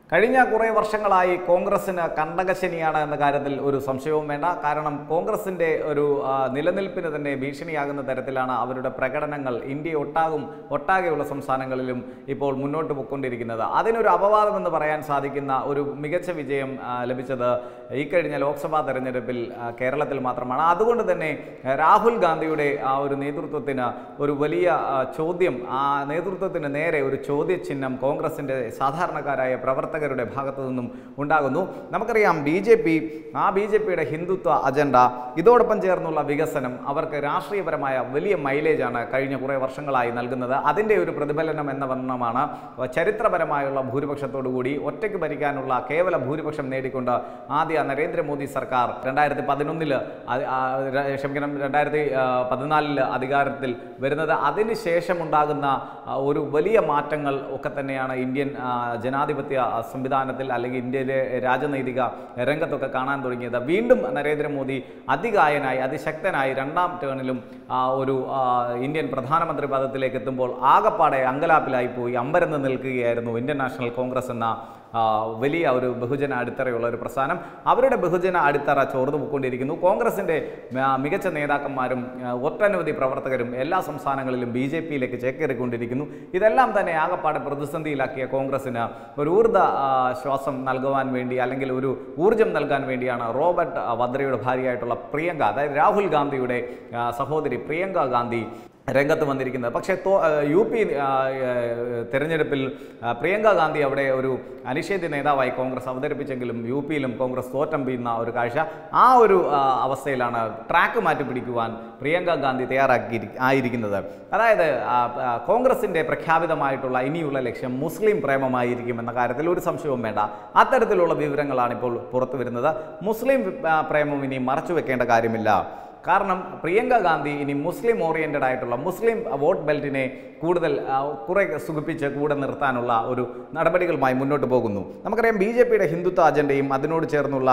കഴിഞ്ഞ കുറേ വർഷങ്ങളായി കോൺഗ്രസിന് കണ്ടകശനിയാണ് എന്ന കാര്യത്തിൽ ഒരു സംശയവും വേണ്ട കാരണം കോൺഗ്രസിന്റെ ഒരു ആ, നിലനിൽപ്പിന് തന്നെ ഭീഷണിയാകുന്ന തരത്തിലാണ് അവരുടെ പ്രകടനങ്ങൾ ഇന്ത്യ ഒട്ടാകും ഒട്ടാകെയുള്ള സംസ്ഥാനങ്ങളിലും ഇപ്പോൾ മുന്നോട്ട് പോയിക്കൊണ്ടിരിക്കുന്നത് അതിനൊരു അപവാദം എന്ന് പറയാൻ സാധിക്കുന്ന ഒരു മികച്ച വിജയം ആ, ലഭിച്ചത് ഈ കഴിഞ്ഞ ലോക്സഭാ തെരഞ്ഞെടുപ്പിൽ ആ, കേരളത്തിൽ മാത്രമാണ് അതുകൊണ്ട് തന്നെ ആ, രാഹുൽ ഗാന്ധിയുടെ ആ ഒരു നേതൃത്വത്തിന് ഒരു വലിയ ആ, ചോദ്യം ആ നേതൃത്വത്തിന് നേരെ ഒരു ചോദ്യചിഹ്നം കോൺഗ്രസിൻ്റെ സാധാരണക്കാരായ പ്രവർത്തകരുടെ ഭാഗത്തു നിന്നും ഉണ്ടാകുന്നു നമുക്കറിയാം ബി ജെ പി ആ ബി ജെ പിയുടെ ഹിന്ദുത്വ അജണ്ട ഇതോടൊപ്പം ചേർന്നുള്ള വികസനം അവർക്ക് രാഷ്ട്രീയപരമായ വലിയ മൈലേജാണ് കഴിഞ്ഞ കുറേ വർഷങ്ങളായി നൽകുന്നത് അതിൻ്റെ ഒരു പ്രതിഫലനം എന്ന വണ്ണമാണ് ചരിത്രപരമായുള്ള ഭൂരിപക്ഷത്തോടു കൂടി ഒറ്റയ്ക്ക് ഭരിക്കാനുള്ള കേവല ഭൂരിപക്ഷം നേടിക്കൊണ്ട് ആദ്യ നരേന്ദ്രമോദി സർക്കാർ രണ്ടായിരത്തി പതിനൊന്നില് ക്ഷമിക്കണം രണ്ടായിരത്തി പതിനാലില് അധികാരത്തിൽ വരുന്നത് അതിന് ശേഷമുണ്ടാകുന്ന ആ, ഒരു വലിയ മാറ്റങ്ങൾ ഒക്കെ തന്നെയാണ് ഇന്ത്യൻ ആ, ജനാധിപത്യ സംവിധാനത്തിൽ അല്ലെങ്കിൽ ഇന്ത്യയിലെ രാജനൈതിക രംഗത്തൊക്കെ കാണാൻ തുടങ്ങിയത് വീണ്ടും നരേന്ദ്രമോദി അതികായനായി അതിശക്തനായി രണ്ടാം ടേണിലും ആ, ഒരു ആ, ഇന്ത്യൻ പ്രധാനമന്ത്രി പദത്തിലേക്ക് എത്തുമ്പോൾ ആകപ്പാടെ അങ്കലാപ്പിലായി പോയി അമ്പരന്ന് നിൽക്കുകയായിരുന്നു ഇന്ത്യൻ നാഷണൽ കോൺഗ്രസ് എന്ന ആ, വലിയ ഒരു ബഹുജന അടിത്തറയുള്ള ഒരു പ്രസ്ഥാനം അവരുടെ ബഹുജന അടിത്തറ ചോർന്നു പോയിക്കൊണ്ടിരിക്കുന്നു കോൺഗ്രസിൻ്റെ ആ, മികച്ച നേതാക്കന്മാരും ആ, ഒട്ടനവധി പ്രവർത്തകരും എല്ലാ സംസ്ഥാനങ്ങളിലും ബി ജെ പിയിലേക്ക് ചേക്കേറിക്കൊണ്ടിരിക്കുന്നു ഇതെല്ലാം തന്നെ ആകപ്പാടെ പ്രതിസന്ധിയിലാക്കിയ കോൺഗ്രസിന് ഒരു ഊർജ്ജ ആ, ശ്വാസം നൽകുവാൻ വേണ്ടി അല്ലെങ്കിൽ ഒരു ഊർജം നൽകാൻ വേണ്ടിയാണ് റോബർട്ട് ആ, വദ്രയുടെ ഭാര്യയായിട്ടുള്ള പ്രിയങ്ക അതായത് രാഹുൽ ഗാന്ധിയുടെ ആ, സഹോദരി പ്രിയങ്ക ഗാന്ധി രംഗത്ത് വന്നിരിക്കുന്നത് പക്ഷേ തോ ആ, യു പി ആ, ആ, തെരഞ്ഞെടുപ്പിൽ ആ, പ്രിയങ്ക ഗാന്ധി അവിടെ ഒരു അനിഷേധ്യ നേതാവായി കോൺഗ്രസ് അവതരിപ്പിച്ചെങ്കിലും യു പിയിലും കോൺഗ്രസ് തോറ്റമ്പെയ്യുന്ന ഒരു കാഴ്ച ആ ഒരു ആ, അവസ്ഥയിലാണ് ട്രാക്ക് മാറ്റി പിടിക്കുവാൻ പ്രിയങ്ക ഗാന്ധി തയ്യാറാക്കി ആയിരിക്കുന്നത് അതായത് ആ, ആ, കോൺഗ്രസിൻ്റെ പ്രഖ്യാപിതമായിട്ടുള്ള ഇനിയുള്ള ലക്ഷ്യം മുസ്ലിം പ്രേമമായിരിക്കും എന്ന കാര്യത്തിൽ ഒരു സംശയവും വേണ്ട അത്തരത്തിലുള്ള വിവരങ്ങളാണ് ഇപ്പോൾ പുറത്തു വരുന്നത് മുസ്ലിം ആ, പ്രേമം ഇനി മറച്ചു വെക്കേണ്ട കാര്യമില്ല കാരണം പ്രിയങ്ക ഗാന്ധി ഇനി മുസ്ലിം ഓറിയൻറ്റഡ് ആയിട്ടുള്ള മുസ്ലിം വോട്ട് ബെൽറ്റിനെ കൂടുതൽ ആ, കുറെ സുഖിപ്പിച്ച് കൂടെ നിർത്താനുള്ള ഒരു നടപടികളുമായി മുന്നോട്ട് പോകുന്നു നമുക്കറിയാം ബി ജെ പിയുടെ ഹിന്ദുത്വ അജണ്ടയും അതിനോട് ചേർന്നുള്ള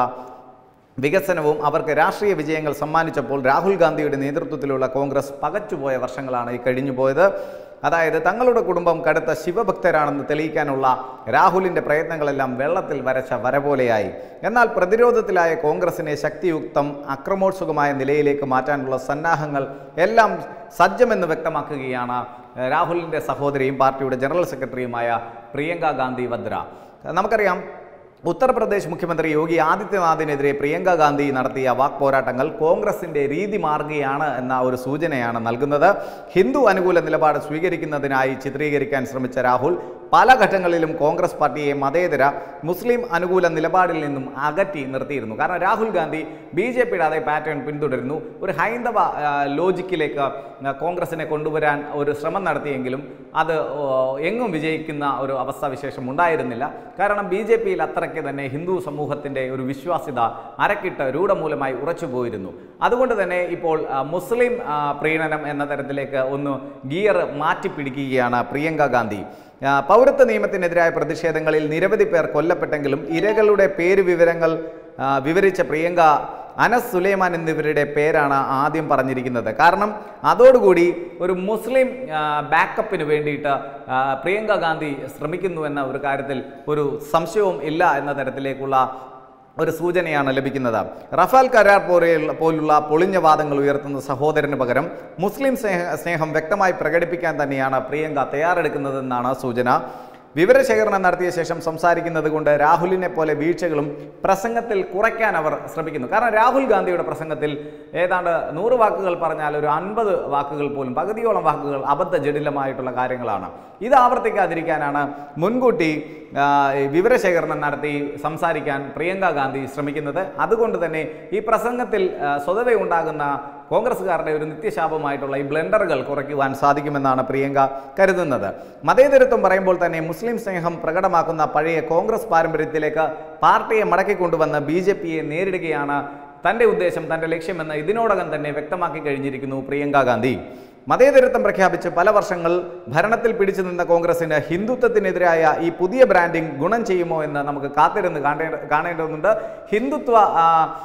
വികസനവും അവർക്ക് രാഷ്ട്രീയ വിജയങ്ങൾ സമ്മാനിച്ചപ്പോൾ രാഹുൽ ഗാന്ധിയുടെ നേതൃത്വത്തിലുള്ള കോൺഗ്രസ് പകച്ചുപോയ വർഷങ്ങളാണ് ഈ കഴിഞ്ഞു പോയത് അതായത് തങ്ങളുടെ കുടുംബം കടുത്ത ശിവഭക്തരാണെന്ന് തെളിയിക്കാനുള്ള രാഹുലിൻ്റെ പ്രയത്നങ്ങളെല്ലാം വെള്ളത്തിൽ വരച്ച വര പോലെയായി എന്നാൽ പ്രതിരോധത്തിലായ കോൺഗ്രസിനെ ശക്തിയുക്തം അക്രമോത്സുകമായ നിലയിലേക്ക് മാറ്റാനുള്ള സന്നാഹങ്ങൾ എല്ലാം സജ്ജമെന്ന് വ്യക്തമാക്കുകയാണ് രാഹുലിൻ്റെ സഹോദരിയും പാർട്ടിയുടെ ജനറൽ സെക്രട്ടറിയുമായ പ്രിയങ്ക ഗാന്ധി വദ്ര നമുക്കറിയാം ഉത്തർപ്രദേശ് മുഖ്യമന്ത്രി യോഗി ആദിത്യനാഥിനെതിരെ പ്രിയങ്ക ഗാന്ധി നടത്തിയ വാക് പോരാട്ടങ്ങൾ കോൺഗ്രസിന്റെ രീതി മാറുകയാണ് എന്ന ഒരു സൂചനയാണ് നൽകുന്നത് ഹിന്ദു അനുകൂല നിലപാട് സ്വീകരിക്കുന്നതിനായി ചിത്രീകരിക്കാൻ ശ്രമിച്ച രാഹുൽ പല ഘട്ടങ്ങളിലും കോൺഗ്രസ് പാർട്ടിയെ മതേതര മുസ്ലിം അനുകൂല നിലപാടിൽ നിന്നും അകറ്റി നിർത്തിയിരുന്നു കാരണം രാഹുൽ ഗാന്ധി ബി ജെ പിയുടെ അതേ പാറ്റേൺ പിന്തുടരുന്നു ഒരു ഹൈന്ദവ ആ, ലോജിക്കിലേക്ക് ആ, കോൺഗ്രസിനെ കൊണ്ടുവരാൻ ഒരു ശ്രമം നടത്തിയെങ്കിലും അത് ഓ, എങ്ങും വിജയിക്കുന്ന ഒരു അവസ്ഥാവിശേഷം ഉണ്ടായിരുന്നില്ല കാരണം ബി ജെ പിയിൽ അത്രയ്ക്ക് തന്നെ ഹിന്ദു സമൂഹത്തിൻ്റെ ഒരു വിശ്വാസ്യത അരക്കിട്ട് രൂഢമൂലമായി ഉറച്ചു പോയിരുന്നു അതുകൊണ്ട് തന്നെ ഇപ്പോൾ ആ, മുസ്ലിം ആ, പ്രീണനം എന്ന തരത്തിലേക്ക് ഒന്ന് ഗിയർ മാറ്റിപ്പിടിക്കുകയാണ് പ്രിയങ്ക ഗാന്ധി ആ, പൗരത്വ നിയമത്തിനെതിരായ പ്രതിഷേധങ്ങളിൽ നിരവധി പേർ കൊല്ലപ്പെട്ടെങ്കിലും ഇരകളുടെ പേര് വിവരങ്ങൾ ആ, വിവരിച്ച പ്രിയങ്ക അനസ് സുലൈമാൻ എന്നിവരുടെ പേരാണ് ആദ്യം പറഞ്ഞിരിക്കുന്നത് കാരണം അതോടുകൂടി ഒരു മുസ്ലിം ആ, ബാക്കപ്പിന് വേണ്ടിയിട്ട് ആ, പ്രിയങ്ക ഗാന്ധി ശ്രമിക്കുന്നു എന്ന ഒരു കാര്യത്തിൽ ഒരു സംശയവും ഇല്ല എന്ന തരത്തിലേക്കുള്ള ഒരു സൂചനയാണ് ലഭിക്കുന്നത് റഫാൽ കരാർ പോലെയുള്ള പോലുള്ള പൊളിഞ്ഞ വാദങ്ങൾ ഉയർത്തുന്ന സഹോദരന് പകരം മുസ്ലിം സ്നേഹ സ്നേഹം വ്യക്തമായി പ്രകടിപ്പിക്കാൻ തന്നെയാണ് പ്രിയങ്ക തയ്യാറെടുക്കുന്നതെന്നാണ് സൂചന വിവരശേഖരണം നടത്തിയ ശേഷം സംസാരിക്കുന്നത് കൊണ്ട് രാഹുലിനെ പോലെ വീഴ്ചകളും പ്രസംഗത്തിൽ കുറയ്ക്കാൻ അവർ ശ്രമിക്കുന്നു കാരണം രാഹുൽ ഗാന്ധിയുടെ പ്രസംഗത്തിൽ ഏതാണ്ട് നൂറ് വാക്കുകൾ പറഞ്ഞാൽ ഒരു അൻപത് വാക്കുകൾ പോലും പകുതിയോളം വാക്കുകൾ അബദ്ധ ജടിലമായിട്ടുള്ള കാര്യങ്ങളാണ് ഇത് ആവർത്തിക്കാതിരിക്കാനാണ് മുൻകൂട്ടി ആ, ഈ വിവരശേഖരണം നടത്തി സംസാരിക്കാൻ പ്രിയങ്ക ഗാന്ധി ശ്രമിക്കുന്നത് അതുകൊണ്ട് തന്നെ ഈ പ്രസംഗത്തിൽ ആ, സ്വതവേ ഉണ്ടാകുന്ന കോൺഗ്രസ്സുകാരുടെ ഒരു നിത്യശാപമായിട്ടുള്ള ഈ ബ്ലെൻഡറുകൾ കുറയ്ക്കുവാൻ സാധിക്കുമെന്നാണ് പ്രിയങ്ക കരുതുന്നത് മതേതരത്വം പറയുമ്പോൾ തന്നെ മുസ്ലിം സ്നേഹം പ്രകടമാക്കുന്ന പഴയ കോൺഗ്രസ് പാരമ്പര്യത്തിലേക്ക് പാർട്ടിയെ മടക്കിക്കൊണ്ടുവന്ന് ബി ജെ പിയെ നേരിടുകയാണ് തൻ്റെ ഉദ്ദേശം തൻ്റെ ലക്ഷ്യമെന്ന് ഇതിനോടകം തന്നെ വ്യക്തമാക്കി കഴിഞ്ഞിരിക്കുന്നു പ്രിയങ്ക ഗാന്ധി മതേതരത്വം പ്രഖ്യാപിച്ച് പല വർഷങ്ങൾ ഭരണത്തിൽ പിടിച്ചു നിന്ന കോൺഗ്രസിന് ഹിന്ദുത്വത്തിനെതിരായ ഈ പുതിയ ബ്രാൻഡിംഗ് ഗുണം ചെയ്യുമോ എന്ന് നമുക്ക് കാത്തിരുന്ന് കാണേണ്ട കാണേണ്ടതുണ്ട് ഹിന്ദുത്വ ആ,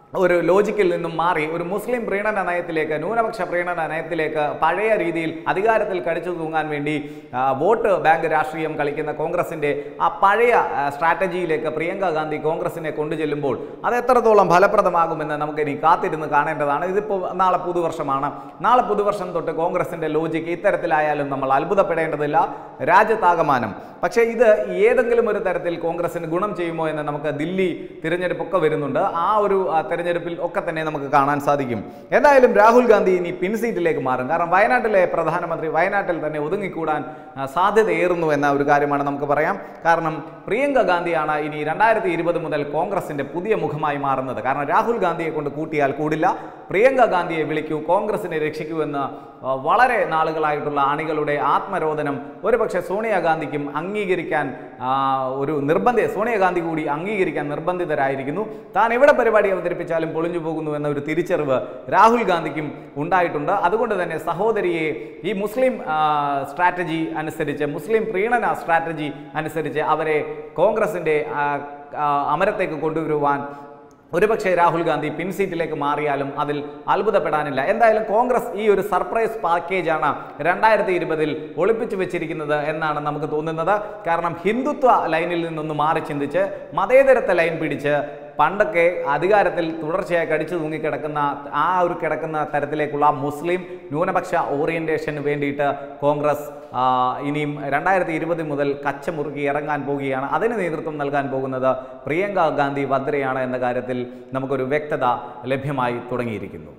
ഒരു ലോജിക്കിൽ നിന്നും മാറി ഒരു മുസ്ലിം പ്രീണന നയത്തിലേക്ക് ന്യൂനപക്ഷ പ്രീണന നയത്തിലേക്ക് പഴയ രീതിയിൽ അധികാരത്തിൽ കടിച്ചു തൂങ്ങാൻ വേണ്ടി ആ, വോട്ട് ബാങ്ക് രാഷ്ട്രീയം കളിക്കുന്ന കോൺഗ്രസിന്റെ ആ പഴയ ആ, സ്ട്രാറ്റജിയിലേക്ക് പ്രിയങ്ക ഗാന്ധി കോൺഗ്രസിനെ കൊണ്ടുചെല്ലുമ്പോൾ അത് എത്രത്തോളം ഫലപ്രദമാകുമെന്ന് നമുക്ക് ഇനി കാത്തിരുന്ന് കാണേണ്ടതാണ് ഇതിപ്പോൾ നാളെ പുതുവർഷമാണ് നാളെ പുതുവർഷം തൊട്ട് കോൺഗ്രസിന്റെ ലോജിക്ക് ഇത്തരത്തിലായാലും നമ്മൾ അത്ഭുതപ്പെടേണ്ടതില്ല രാജ്യത്താകമാനം പക്ഷേ ഇത് ഏതെങ്കിലും ഒരു തരത്തിൽ കോൺഗ്രസിന് ഗുണം ചെയ്യുമോ എന്ന് നമുക്ക് ദില്ലി തിരഞ്ഞെടുപ്പൊക്കെ വരുന്നുണ്ട് ആ ഒരു ആ, തെരഞ്ഞെടുപ്പിൽ ഒക്കെ തന്നെ നമുക്ക് കാണാൻ സാധിക്കും എന്തായാലും രാഹുൽ ഗാന്ധി ഇനി പിൻസീറ്റിലേക്ക് മാറും കാരണം വയനാട്ടിലെ പ്രധാനമന്ത്രി വയനാട്ടിൽ തന്നെ ഒതുങ്ങിക്കൂടാൻ ആ, സാധ്യതയേറുന്നു എന്ന ഒരു കാര്യമാണ് നമുക്ക് പറയാം കാരണം പ്രിയങ്ക ഗാന്ധിയാണ് ഇനി രണ്ടായിരത്തി ഇരുപത് മുതൽ കോൺഗ്രസിന്റെ പുതിയ മുഖമായി മാറുന്നത് കാരണം രാഹുൽ ഗാന്ധിയെ കൊണ്ട് കൂട്ടിയാൽ കൂടില്ല പ്രിയങ്ക ഗാന്ധിയെ വിളിക്കൂ കോൺഗ്രസിനെ രക്ഷിക്കൂ എന്ന് ആ, വളരെ നാളുകളായിട്ടുള്ള അണികളുടെ ആത്മരോധനം ഒരുപക്ഷെ സോണിയാഗാന്ധിക്കും അംഗീകരിക്കാൻ ആ, ഒരു നിർബന്ധ സോണിയാഗാന്ധി കൂടി അംഗീകരിക്കാൻ നിർബന്ധിതരായിരിക്കുന്നു താൻ എവിടെ പരിപാടി അവതരിപ്പിച്ചാലും പൊളിഞ്ഞു പോകുന്നു എന്ന ഒരു തിരിച്ചറിവ് രാഹുൽ ഗാന്ധിക്കും ഉണ്ടായിട്ടുണ്ട് അതുകൊണ്ട് തന്നെ സഹോദരിയെ ഈ മുസ്ലിം ആ, സ്ട്രാറ്റജി അനുസരിച്ച് മുസ്ലിം പ്രീണന സ്ട്രാറ്റജി അനുസരിച്ച് അവരെ കോൺഗ്രസിൻ്റെ ആ, ആ, അമരത്തേക്ക് കൊണ്ടുവരുവാൻ ഒരുപക്ഷെ രാഹുൽ ഗാന്ധി പിൻസീറ്റിലേക്ക് മാറിയാലും അതിൽ അത്ഭുതപ്പെടാനില്ല എന്തായാലും കോൺഗ്രസ് ഈ ഒരു സർപ്രൈസ് പാക്കേജാണ് രണ്ടായിരത്തി ഇരുപതിൽ ഒളിപ്പിച്ചു വെച്ചിരിക്കുന്നത് എന്നാണ് നമുക്ക് തോന്നുന്നത് കാരണം ഹിന്ദുത്വ ലൈനിൽ നിന്നൊന്ന് മാറി ചിന്തിച്ച് മതേതരത്വ ലൈൻ പിടിച്ച് പണ്ടൊക്കെ അധികാരത്തിൽ തുടർച്ചയായി കടിച്ചു തൂങ്ങിക്കിടക്കുന്ന ആ ഒരു കിടക്കുന്ന തരത്തിലേക്കുള്ള മുസ്ലിം ന്യൂനപക്ഷ ഓറിയന്റേഷന് വേണ്ടിയിട്ട് കോൺഗ്രസ് ആ, ഇനിയും രണ്ടായിരത്തി ഇരുപത് മുതൽ കച്ചമുറുക്കി ഇറങ്ങാൻ പോവുകയാണ് അതിന് നേതൃത്വം നൽകാൻ പോകുന്നത് പ്രിയങ്ക ഗാന്ധി വദ്രയാണ് എന്ന കാര്യത്തിൽ നമുക്കൊരു വ്യക്തത ലഭ്യമായി തുടങ്ങിയിരിക്കുന്നു